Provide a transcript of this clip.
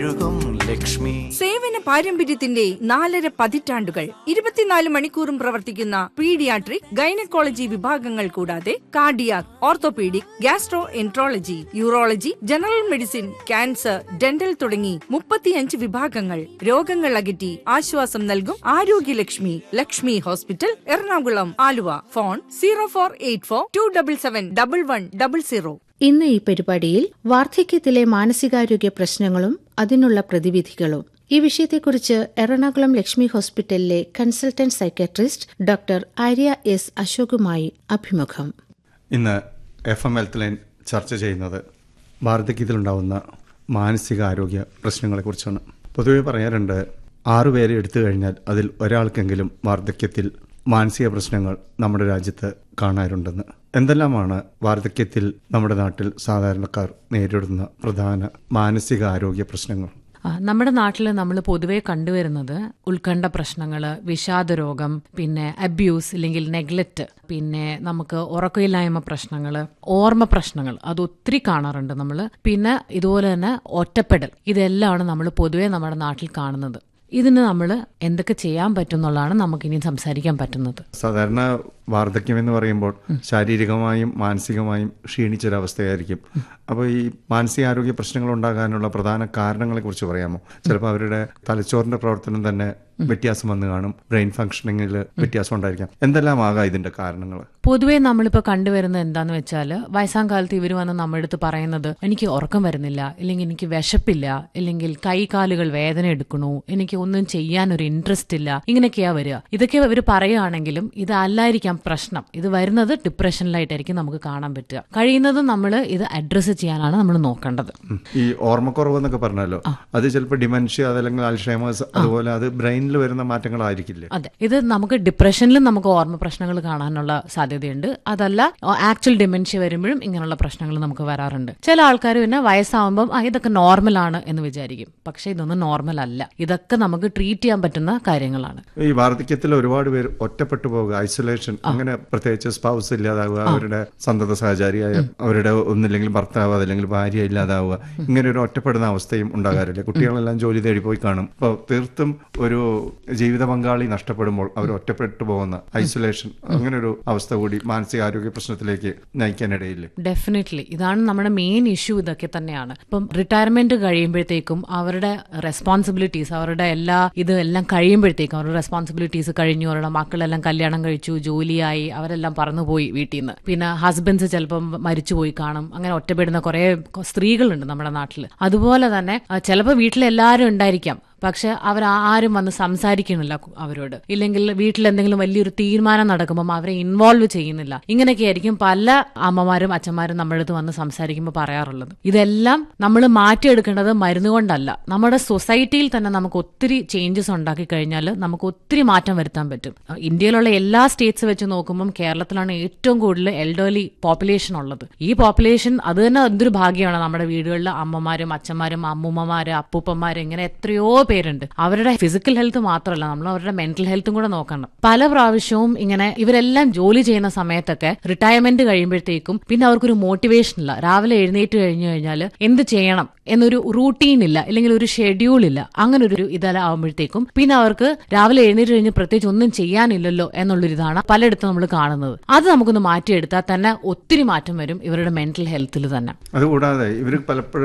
തഴുകും ലക്ഷ്മി സേവന പാരമ്പര്യത്തിന്റെ നാലര പതിറ്റാണ്ടുകൾ ഇരുപത്തിനാല് മണിക്കൂറും പ്രവർത്തിക്കുന്ന പീഡിയാട്രിക് ഗൈനക്കോളജി വിഭാഗങ്ങൾ കൂടാതെ cardiac orthopaedic gastroenterology urology general medicine cancer dental തുടങ്ങി മുപ്പത്തിയഞ്ച് വിഭാഗങ്ങൾ രോഗങ്ങൾ അകറ്റി ആശ്വാസം നൽകും ആരോഗ്യലക്ഷ്മി Lakshmi hospital Ernakulam Aluva phone zero four eight four two double seven double one double zero ഇന്ന് ഈ പരിപാടിയിൽ വാർദ്ധക്യത്തിലെ മാനസികാരോഗ്യ പ്രശ്നങ്ങളും അതിനുള്ള പ്രതിവിധികളും ഈ വിഷയത്തെക്കുറിച്ച് എറണാകുളം ലക്ഷ്മി ഹോസ്പിറ്റലിലെ consultant psychiatrist doctor Arya S അശോകുമായി അഭിമുഖം ഇന്ന് എഫ് എം ഹെൽത്ത് ലൈൻ ചർച്ച ചെയ്യുന്നത് വാർദ്ധക്യത്തിലുണ്ടാവുന്ന മാനസികാരോഗ്യ പ്രശ്നങ്ങളെക്കുറിച്ചാണ് പൊതുവെ പറയാറുണ്ട് ആറുപേരെ എടുത്തു കഴിഞ്ഞാൽ അതിൽ ഒരാൾക്കെങ്കിലും വാർദ്ധക്യത്തിൽ മാനസിക പ്രശ്നങ്ങൾ നമ്മുടെ രാജ്യത്ത് കാണാറുണ്ടെന്ന് എന്തെല്ലാമാണ് വാർദ്ധക്യത്തിൽ നമ്മുടെ നാട്ടിൽ സാധാരണക്കാർ നേരിടുന്ന പ്രധാന മാനസികാരോഗ്യ പ്രശ്നങ്ങൾ ആ, നമ്മുടെ നാട്ടിൽ നമ്മൾ പൊതുവേ കണ്ടുവരുന്നത് ഉത്കണ്ഠ പ്രശ്നങ്ങൾ വിഷാദരോഗം പിന്നെ അബ്യൂസ് ഇല്ലെങ്കിൽ നെഗ്ലക്റ്റ് പിന്നെ നമുക്ക് ഉറക്കമില്ലായ്മ പ്രശ്നങ്ങൾ ഓർമ്മ പ്രശ്നങ്ങൾ അത് ഒത്തിരി കാണാറുണ്ട് നമ്മൾ പിന്നെ ഇതുപോലെ തന്നെ ഒറ്റപ്പെടൽ ഇതെല്ലാമാണ് നമ്മൾ പൊതുവേ നമ്മുടെ നാട്ടിൽ കാണുന്നത് ഇതിന് നമ്മൾ എന്തൊക്കെ ചെയ്യാൻ പറ്റും എന്നുള്ളതാണ് നമുക്കിനി സംസാരിക്കാൻ പറ്റുന്നത് സാധാരണ വാർദ്ധക്യം എന്ന് പറയുമ്പോൾ ശാരീരികമായും മാനസികമായും ക്ഷീണിച്ചൊരവസ്ഥയായിരിക്കും അപ്പോൾ ഈ മാനസികാരോഗ്യ പ്രശ്നങ്ങൾ ഉണ്ടാകാനുള്ള പ്രധാന കാരണങ്ങളെ കുറിച്ച് പറയാമോ ചിലപ്പോൾ അവരുടെ തലച്ചോറിന്റെ പ്രവർത്തനം തന്നെ വ്യത്യാസം വന്നു കാണും ബ്രെയിൻ ഫംഗ്ഷനിങ്ങിൽ വ്യത്യാസം ഉണ്ടായിരിക്കാം എന്തെല്ലാം ആകാം ഇതിന്റെ കാരണങ്ങൾ പൊതുവേ നമ്മളിപ്പോൾ കണ്ടുവരുന്നത് എന്താന്ന് വെച്ചാൽ വയസ്സാം കാലത്ത് ഇവർ വന്ന് നമ്മുടെ അടുത്ത് പറയുന്നത് എനിക്ക് ഉറക്കം വരുന്നില്ല ഇല്ലെങ്കിൽ എനിക്ക് വിശപ്പില്ല ഇല്ലെങ്കിൽ കൈകാലുകൾ വേദന എടുക്കണു എനിക്ക് ഒന്നും ചെയ്യാൻ ഒരു ഇൻട്രസ്റ്റ് ഇല്ല ഇങ്ങനെയൊക്കെയാ വരിക ഇതൊക്കെ ഇവർ പറയുകയാണെങ്കിലും ഇതല്ലായിരിക്കാം പ്രശ്നം ഇത് വരുന്നത് ഡിപ്രഷനിലായിട്ടായിരിക്കും നമുക്ക് കാണാൻ പറ്റുക കഴിയുന്നതും നമ്മൾ ഇത് അഡ്രസ്സ് ചെയ്യാനാണ് നമ്മൾ നോക്കേണ്ടത് ഉം. ഈ ഓർമ്മക്കുറവ് എന്നൊക്കെ പറഞ്ഞല്ലോ അത് ചിലപ്പോൾ ഡിമെൻഷ്യ അതല്ലെങ്കിൽ അൽഷേമേഴ്സ് അതുപോലെ അത് ബ്രെയിനിൽ വരുന്ന മാറ്റങ്ങളായിരിക്കില്ലേ അതെ ഇത് നമുക്ക് ഡിപ്രഷനിലും നമുക്ക് ഓർമ്മ പ്രശ്നങ്ങൾ കാണാനുള്ള സാധ്യതയുണ്ട് അതല്ല ആക്ച്വൽ ഡിമെൻഷ്യ വരുമ്പോഴും ഇങ്ങനെയുള്ള പ്രശ്നങ്ങൾ നമുക്ക് വരാറുണ്ട് ചില ആൾക്കാർ പിന്നെ വയസ്സാവുമ്പം ആ ഇതൊക്കെ നോർമലാണ് എന്ന് വിചാരിക്കും പക്ഷെ ഇതൊന്നും നോർമൽ അല്ല ഇതൊക്കെ നമുക്ക് ട്രീറ്റ് ചെയ്യാൻ പറ്റുന്ന കാര്യങ്ങളാണ് ഈ വാർദ്ധക്യത്തിൽ ഒരുപാട് പേര് ഒറ്റപ്പെട്ടു പോകുക ഐസൊലേഷൻ അങ്ങനെ പ്രത്യേകിച്ച് സ്പൗസ് ഇല്ലാതാവുക അവരുടെ സന്തത സഹചാരിയായ അവരുടെ ഒന്നില്ലെങ്കിൽ ഭർത്താവ് അതല്ലെങ്കിൽ ഭാര്യ ഇല്ലാതാവുക ഇങ്ങനെ ഒരു ഒറ്റപ്പെടുന്ന അവസ്ഥയും ഉണ്ടാകാറില്ല കുട്ടികളെല്ലാം ജോലി തേടി പോയി കാണും അപ്പോൾ തീർത്തും ഒരു ജീവിത പങ്കാളി നഷ്ടപ്പെടുമ്പോൾ അവർ ഒറ്റപ്പെട്ടു പോകുന്ന ഐസൊലേഷൻ അങ്ങനെ ഒരു അവസ്ഥ കൂടി മാനസികാരോഗ്യ പ്രശ്നത്തിലേക്ക് നയിക്കാനിടയില്ലേ ഡെഫിനറ്റ്ലി ഇതാണ് നമ്മുടെ മെയിൻ ഇഷ്യൂ ഇതൊക്കെ തന്നെയാണ് ഇപ്പം റിട്ടയർമെന്റ് കഴിയുമ്പോഴത്തേക്കും അവരുടെ റെസ്പോൺസിബിലിറ്റീസ് അവരുടെ എല്ലാ ഇത് എല്ലാം കഴിയുമ്പോഴത്തേക്കും അവരുടെ റെസ്പോൺസിബിലിറ്റീസ് കഴിഞ്ഞു അവരുടെ മക്കളെല്ലാം കല്യാണം കഴിച്ചു ജോലിയായി അവരെല്ലാം പറന്നുപോയി വീട്ടിൽ നിന്ന് പിന്നെ ഹസ്ബൻഡ്സ് ചിലപ്പം മരിച്ചുപോയി കാണും അങ്ങനെ ഒറ്റപ്പെടുന്ന കുറെ സ്ത്രീകളുണ്ട് നമ്മുടെ നാട്ടിൽ അതുപോലെ തന്നെ ചിലപ്പോൾ വീട്ടിൽ എല്ലാവരും ഉണ്ടായിരിക്കാം പക്ഷെ അവർ ആരും വന്ന് സംസാരിക്കണില്ല കു- അവരോട് ഇല്ലെങ്കിൽ വീട്ടിൽ എന്തെങ്കിലും വലിയൊരു തീരുമാനം നടക്കുമ്പോൾ അവരെ ഇൻവോൾവ് ചെയ്യുന്നില്ല ഇങ്ങനെയൊക്കെ ആയിരിക്കും പല അമ്മമാരും അച്ഛന്മാരും നമ്മുടെ അടുത്ത് വന്ന് സംസാരിക്കുമ്പോൾ പറയാറുള്ളത് ഇതെല്ലാം നമ്മൾ മാറ്റിയെടുക്കേണ്ടത് മരുന്ന് കൊണ്ടല്ല നമ്മുടെ സൊസൈറ്റിയിൽ തന്നെ നമുക്ക് ഒത്തിരി ചേഞ്ചസ് ഉണ്ടാക്കി കഴിഞ്ഞാൽ നമുക്ക് ഒത്തിരി മാറ്റം വരുത്താൻ പറ്റും അഹ് ഇന്ത്യയിലുള്ള എല്ലാ സ്റ്റേറ്റ്സ് വെച്ച് നോക്കുമ്പോൾ കേരളത്തിലാണ് ഏറ്റവും കൂടുതൽ എൽഡർലി പോപ്പുലേഷൻ ഉള്ളത് ഈ പോപ്പുലേഷൻ അത് തന്നെ എന്തൊരു ഭാഗ്യമാണ് നമ്മുടെ വീടുകളിൽ അമ്മമാരും അച്ഛന്മാരും അമ്മൂമ്മമാര് അപ്പൂപ്പന്മാര് ഇങ്ങനെ എത്രയോ പേരുണ്ട് അവരുടെ ഫിസിക്കൽ ഹെൽത്ത് മാത്രമല്ല നമ്മൾ അവരുടെ മെന്റൽ ഹെൽത്തും കൂടെ നോക്കണം പല പ്രാവശ്യവും ഇങ്ങനെ ഇവരെല്ലാം ജോലി ചെയ്യുന്ന സമയത്തൊക്കെ റിട്ടയർമെന്റ് കഴിയുമ്പോഴത്തേക്കും പിന്നെ അവർക്കൊരു മോട്ടിവേഷൻ ഇല്ല രാവിലെ എഴുന്നേറ്റ് കഴിഞ്ഞു കഴിഞ്ഞാൽ എന്ത് ചെയ്യണം എന്നൊരു റൂട്ടീൻ ഇല്ല അല്ലെങ്കിൽ ഒരു ഷെഡ്യൂൾ ഇല്ല അങ്ങനെ ഒരു ഇതെല്ലാം ആകുമ്പോഴത്തേക്കും പിന്നെ അവർക്ക് രാവിലെ എഴുന്നേറ്റ് കഴിഞ്ഞ് പ്രത്യേകിച്ച് ഒന്നും ചെയ്യാനില്ലല്ലോ എന്നുള്ളൊരു ഇതാണ് പലയിടത്തും നമ്മൾ കാണുന്നത് അത് നമുക്കൊന്ന് മാറ്റിയെടുത്താൽ തന്നെ ഒത്തിരി മാറ്റം വരും ഇവരുടെ മെന്റൽ ഹെൽത്തിൽ തന്നെ അതുകൂടാതെ ഇവർ പലപ്പോഴും